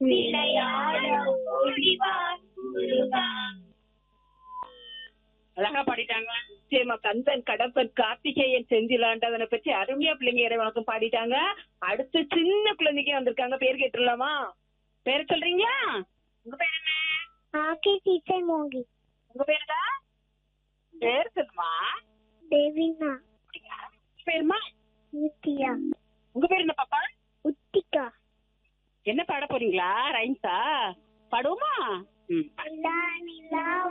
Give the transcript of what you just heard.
விளையாட ஓடிவா முருகா அழகா பாடிட்டாங்க நிச்சயமா கந்தன் கடப்பன் கார்த்திகேயன் செந்திலாண்டவனை பற்றி அருமையா பிள்ளைங்க இறைவனுக்கும் பாடிட்டாங்க அடுத்து சின்ன குழந்தைங்க வந்திருக்காங்க பேர் கேட்டுடலாமா பேர் சொல்றீங்களா உங்க பேர் என்ன ஆக்கே டீச்சர் மோகி உங்க பேருடா பேர் சொல்லுமா தேவினா பேருமா நித்யா உங்க பேர் என்ன பாப்பா உத்திகா என்ன பாட போறீங்களா ரைம்ஸா பாடுவோமா ம் நிலா நிலா